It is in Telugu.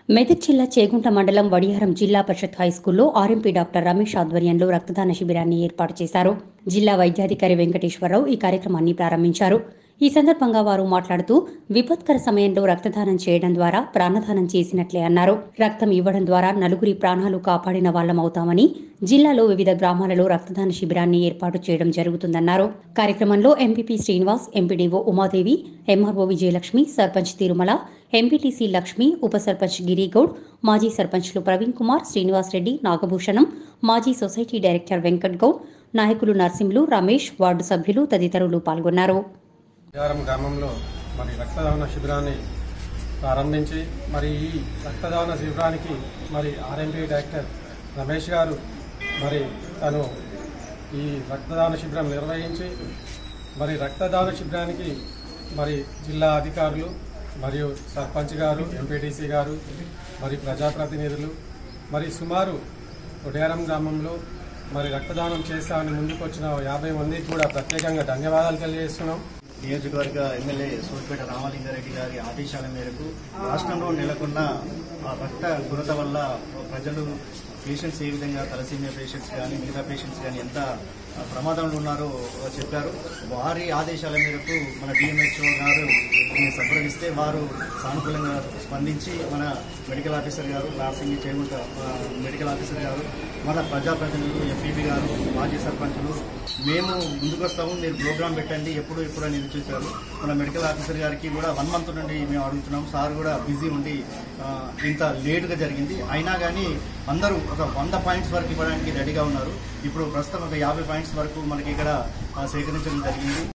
మెదక్ జిల్లా చేగుంట మండలం వడియారం జిల్లా పరిషత్ హైస్కూల్లో ఆర్ఎంపీ డాక్టర్ రమేష్ ఆధ్వర్యంలో రక్తదాన శిబిరాన్ని ఏర్పాటు చేశారు జిల్లా వైద్యాధికారి వెంకటేశ్వరరావు ఈ కార్యక్రమాన్ని ప్రారంభించారు ఈ సందర్భంగా వారు మాట్లాడుతూ విపత్కర సమయంలో రక్తదానం చేయడం ద్వారా ప్రాణదానం చేసినట్లే అన్నారు రక్తం ఇవ్వడం ద్వారా నలుగురి ప్రాణాలు కాపాడిన వాళ్ళమవుతామని జిల్లాలో వివిధ గ్రామాలలో రక్తదాన శిబిరాన్ని ఏర్పాటు చేయడం జరుగుతుందన్నారు కార్యక్రమంలో MPP Srinivas MPDO Umadevi MRO Vijayalakshmi sarpanch Tirumala MPTC Lakshmi ఉప సర్పంచ్ గిరిగౌడ్ మాజీ సర్పంచ్లు ప్రవీణ్ కుమార్ శ్రీనివాస్ రెడ్డి నాగభూషణం మాజీ సొసైటీ డైరెక్టర్ వెంకట్ గౌడ్ నాయకులు నర్సింహులు రమేష్ వార్డు సభ్యులు తదితరులు పాల్గొన్నారు విహారం గ్రామంలో మరి రక్తదాన శిబిరాన్ని ప్రారంభించి మరి ఈ రక్తదాన శిబిరానికి మరి ఆర్ఎంపీ డైరెక్టర్ రమేష్ గారు మరి తను ఈ రక్తదాన శిబిరం నిర్వహించి మరి రక్తదాన శిబిరానికి మరి జిల్లా అధికారులు మరియు సర్పంచ్ గారు ఎంపీటీసీ గారు మరి ప్రజాప్రతినిధులు మరి సుమారు ఉడయారం గ్రామంలో మరి రక్తదానం చేస్తామని ముందుకు వచ్చిన యాభై మందికి కూడా ప్రత్యేకంగా ధన్యవాదాలు తెలియజేస్తున్నాం నియోజకవర్గ ఎమ్మెల్యే సూర్పేట రామలింగారెడ్డి గారి ఆదేశాల మేరకు రాష్ట్రంలో నెలకొన్న ఆ రక్త కొరత వల్ల ప్రజలు పేషెంట్స్ ఏ విధంగా తలసీమియా పేషెంట్స్ కానీ మిగతా పేషెంట్స్ కానీ ఎంత ఆ, ప్రమాదంలో ఉన్నారో చెప్పారు వారి ఆదేశాల మేరకు మన డిఎంహెచ్ఓ గారు దీన్ని సంప్రదిస్తే వారు సానుకూలంగా స్పందించి మన మెడికల్ ఆఫీసర్ గారు నార్సింగ్ చేగుంట ఆ, మెడికల్ ఆఫీసర్ గారు మన ప్రజాప్రతినిధులు ఎంపీపీ గారు మాజీ సర్పంచులు మేము ముందుకు వస్తాము మీరు ప్రోగ్రామ్ పెట్టండి ఎప్పుడు ఎప్పుడు అని ఎదురు చూశారు మన మెడికల్ ఆఫీసర్ గారికి కూడా వన్ మంత్ నుండి మేము అడుగుతున్నాం సార్ కూడా బిజీ ఉండి ఆ, ఇంత లేటుగా జరిగింది అయినా కానీ అందరూ ఒక వంద పాయింట్స్ వరకు ఇవ్వడానికి రెడీగా ఉన్నారు ఇప్పుడు ప్రస్తుతం ఒక యాభై పాయింట్స్ వరకు మనకి ఇక్కడ ఆ, సేకరించడం జరిగింది